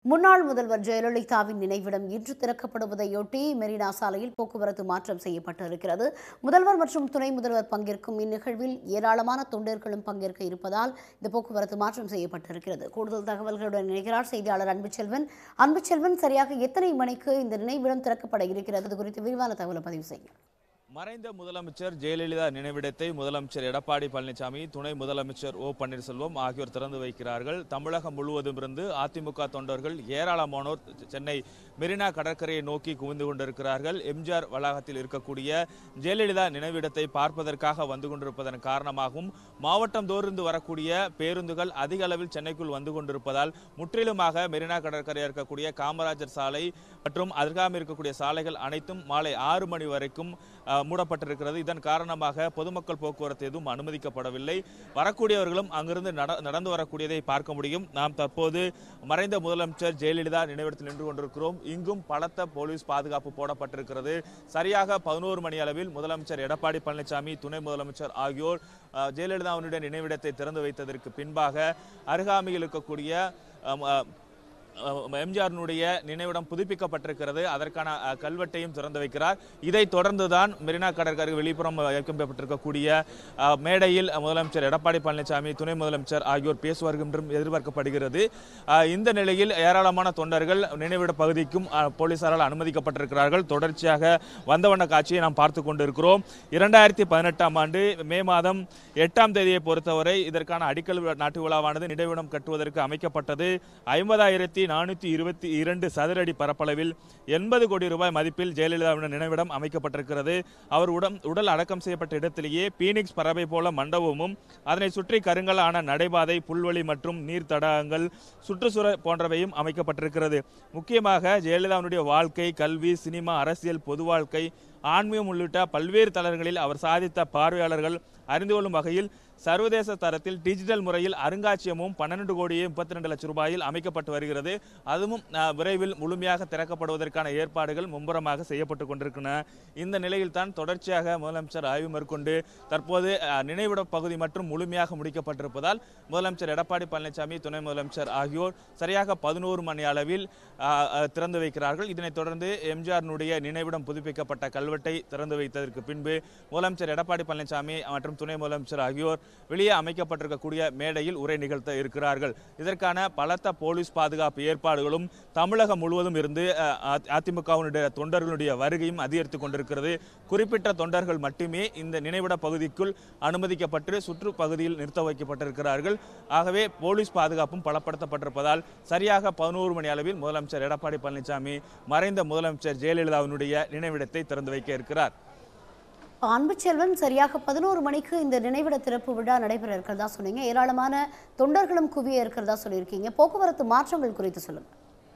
முன்னாள் முதல்வர் ஜெயலலிதாவின் நினைவிடம் இன்று திறக்கப்படுவதையொட்டி மெரினா சாலையில் போக்குவரத்து மாற்றம் செய்யப்பட்டிருக்கிறது முதல்வர் மற்றும் துணை முதல்வர் பங்கேற்கும் இந்நிகழ்வில் ஏராளமான தொண்டர்களும் பங்கேற்க இருப்பதால் இந்த போக்குவரத்து மாற்றம் செய்யப்பட்டிருக்கிறது கூடுதல் தகவல்களுடன் இணைகிறார் செய்தியாளர் அன்புச்செல்வன் அன்புச்செல்வன் சரியாக எத்தனை மணிக்கு இந்த நினைவிடம் திறக்கப்பட இருக்கிறது அது குறித்து விரிவான தகவலை பதிவு செய்யும் மறைந்த முதலமைச்சர் ஜெயலலிதா நினைவிடத்தை முதலமைச்சர் எடப்பாடி பழனிசாமி துணை முதலமைச்சர் ஓ பன்னீர்செல்வம் ஆகியோர் திறந்து வைக்கிறார்கள் தமிழகம் முழுவதும் இருந்து அதிமுக தொண்டர்கள் ஏராளமானோர் சென்னை மெரினா கடற்கரையை நோக்கி குவிந்து கொண்டிருக்கிறார்கள் எம்ஜிஆர் வளாகத்தில் இருக்கக்கூடிய ஜெயலலிதா நினைவிடத்தை பார்ப்பதற்காக வந்து கொண்டிருப்பதன் காரணமாகவும் மாவட்டம் தோறிருந்து வரக்கூடிய பேருந்துகள் அதிக அளவில் சென்னைக்குள் வந்து கொண்டிருப்பதால் முற்றிலுமாக மெரினா கடற்கரை இருக்கக்கூடிய காமராஜர் சாலை மற்றும் அருகாமல் இருக்கக்கூடிய சாலைகள் அனைத்தும் மாலை ஆறு மணி வரைக்கும் அஹ், மூடப்பட்டிருக்கிறது இதன் காரணமாக பொதுமக்கள் போக்குவரத்து எதுவும் அனுமதிக்கப்படவில்லை வரக்கூடியவர்களும் அங்கிருந்து நட- நடந்து வரக்கூடியதை பார்க்க முடியும் நாம் தற்போது மறைந்த முதலமைச்சர் ஜெயலலிதா நினைவிடத்தில் நின்று கொண்டிருக்கிறோம் இங்கும் பலத்த போலீஸ் பாதுகாப்பு போடப்பட்டிருக்கிறது சரியாக பதினோரு மணி அளவில் முதலமைச்சர் எடப்பாடி பழனிசாமி துணை முதலமைச்சர் ஆகியோர் அஹ், ஜெயலலிதாவினுடைய நினைவிடத்தை திறந்து வைத்ததற்கு பின்பாக அருகாமையில் இருக்கக்கூடிய அம், அஹ், அஹ் எம்ஜிஆரினுடைய நினைவிடம் புதுப்பிக்கப்பட்டிருக்கிறது அதற்கான அஹ், கல்வெட்டையும் திறந்து வைக்கிறார் இதைத் தொடர்ந்துதான் மெரினா கடற்கரை வெளிப்புறம் வைக்கப்பட்டிருக்கக்கூடிய அஹ், மேடையில் முதலமைச்சர் எடப்பாடி பழனிசாமி துணை முதலமைச்சர் ஆகியோர் பேசுவார்கள் என்றும் எதிர்பார்க்கப்படுகிறது அஹ், இந்த நிலையில் ஏராளமான தொண்டர்கள் நினைவிட பகுதிக்கும் அஹ், போலீசாரால் அனுமதிக்கப்பட்டிருக்கிறார்கள் தொடர்ச்சியாக வந்தவண்ண காட்சியை நாம் பார்த்து கொண்டிருக்கிறோம் இரண்டாயிரத்தி பதினெட்டாம் ஆண்டு மே மாதம் எட்டாம் தேதியை பொறுத்தவரை இதற்கான அடிக்கல் விழா- நாட்டு விழாவானது நினைவிடம் கட்டுவதற்கு அமைக்கப்பட்டது ஐம்பதாயிரத்தி நானூற்றி இருபத்தி இரண்டு சதுரடி பரப்பளவில் எண்பது கோடி ரூபாய் மதிப்பில் ஜெயலலிதாவின் நினைவிடம் அமைக்கப்பட்டிருக்கிறது அவர் உடம் உடல் அடக்கம் செய்யப்பட்ட இடத்திலேயே பீனிக்ஸ் பறவை போல மண்டபமும் அதனை சுற்றி கருங்கலான நடைபாதை புல்வெளி மற்றும் நீர் தடாகங்கள் சுற்றுச்சூழல் போன்றவையும் அமைக்கப்பட்டிருக்கிறது முக்கியமாக ஜெயலலிதாவினுடைய வாழ்க்கை கல்வி சினிமா அரசியல் பொது வாழ்க்கை ஆன்மீகம் உள்ளிட்ட பல்வேறு தளங்களில் அவர் சாதித்த பார்வையாளர்கள் அறிந்து கொள்ளும் வகையில் சர்வதேச தரத்தில் டிஜிட்டல் முறையில் அருங்காட்சியகமும் பன்னெண்டு கோடியே முப்பத்தி ரெண்டு லட்சம் ரூபாயில் அமைக்கப்பட்டு வருகிறது அதுவும் அஹ், விரைவில் முழுமையாக திறக்கப்படுவதற்கான ஏற்பாடுகள் மும்முரமாக செய்யப்பட்டு கொண்டிருக்கின்றன இந்த நிலையில் தான் தொடர்ச்சியாக முதலமைச்சர் ஆய்வு மேற்கொண்டு தற்போது அஹ், நினைவிட பகுதி மற்றும் முழுமையாக முடிக்கப்பட்டிருப்பதால் முதலமைச்சர் எடப்பாடி பழனிசாமி துணை முதலமைச்சர் ஆகியோர் சரியாக பதினோரு மணி அளவில் அஹ், அஹ், திறந்து வைக்கிறார்கள் இதனைத் தொடர்ந்து எம்ஜிஆரினுடைய நினைவிடம் புதுப்பிக்கப்பட்ட கல்வெட்டை திறந்து வைத்ததற்கு பின்பு முதலமைச்சர் எடப்பாடி பழனிசாமி மற்றும் துணை முதலமைச்சர் ஆகியோர் வெளியே அமைக்கப்பட்டிருக்கக்கூடிய மேடையில் உரை நிகழ்த்த இருக்கிறார்கள் இதற்கான பலத்த போலீஸ் பாதுகாப்பு ஏற்பாடுகளும் தமிழகம் முழுவதும் இருந்து அஹ், அ- அதிமுகவினுடைய தொண்டர்களுடைய வருகையும் அதிகரித்துக் கொண்டிருக்கிறது குறிப்பிட்ட தொண்டர்கள் மட்டுமே இந்த நினைவிட பகுதிக்குள் அனுமதிக்கப்பட்டு சுற்றுப்பகுதியில் நிறுத்த வைக்கப்பட்டிருக்கிறார்கள் ஆகவே போலீஸ் பாதுகாப்பும் பலப்படுத்தப்பட்டிருப்பதால் சரியாக பதினோரு மணி அளவில் முதலமைச்சர் எடப்பாடி பழனிசாமி மறைந்த முதலமைச்சர் ஜெயலலிதாவினுடைய நினைவிடத்தை திறந்து வைக்க இருக்கிறார் அன்புச்செல்வன் சரியாக பதினோரு மணிக்கு இந்த நினைவிட திறப்பு விழா நடைபெற இருக்கிறதா சொன்னீங்க ஏராளமான தொண்டர்களும் குவிய இருக்கிறதா சொல்லியிருக்கீங்க போக்குவரத்து மாற்றங்கள் குறித்து சொல்லுங்க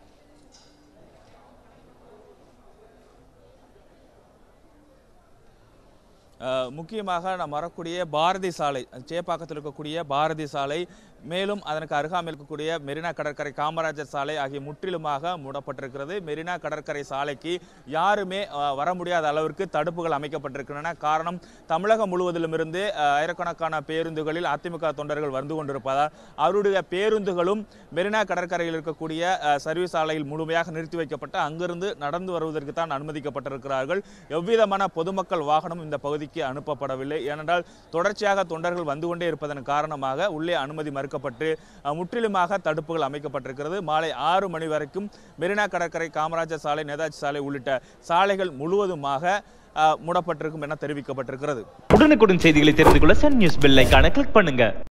அஹ் முக்கியமாக நாம் வரக்கூடிய பாரதி சாலை சேப்பாக்கத்தில் இருக்கக்கூடிய பாரதி சாலை மேலும் அதற்கு அருகாமையில் இருக்கக்கூடிய மெரினா கடற்கரை காமராஜர் சாலை ஆகிய முற்றிலுமாக மூடப்பட்டிருக்கிறது மெரினா கடற்கரை சாலைக்கு யாருமே அஹ், வர முடியாத அளவிற்கு தடுப்புகள் அமைக்கப்பட்டிருக்கின்றன காரணம் தமிழகம் முழுவதிலும் இருந்து அஹ், ஆயிரக்கணக்கான பேருந்துகளில் அதிமுக தொண்டர்கள் வந்து கொண்டிருப்பதால் அவருடைய பேருந்துகளும் மெரினா கடற்கரையில் இருக்கக்கூடிய அஹ், சர்வீஸ் சாலையில் முழுமையாக நிறுத்தி வைக்கப்பட்டு அங்கிருந்து நடந்து வருவதற்கு தான் அனுமதிக்கப்பட்டிருக்கிறார்கள் எவ்விதமான பொதுமக்கள் வாகனம் இந்த பகுதிக்கு அனுப்பப்படவில்லை ஏனென்றால் தொடர்ச்சியாக தொண்டர்கள் வந்து கொண்டே இருப்பதன் காரணமாக உள்ளே அனுமதி மறுக்கப்பட்டு அஹ், முற்றிலுமாக தடுப்புகள் அமைக்கப்பட்டிருக்கிறது மாலை ஆறு மணி வரைக்கும் மெரினா கடற்கரை காமராஜர் சாலை நேதாஜி சாலை உள்ளிட்ட சாலைகள் முழுவதுமாக அஹ், மூடப்பட்டிருக்கும் என தெரிவிக்கப்பட்டிருக்கிறது உடனுக்குடன் செய்திகளை தெரிந்து கொள்ள சன் நியூஸ் பெல் ஐகானை கிளிக் பண்ணுங்க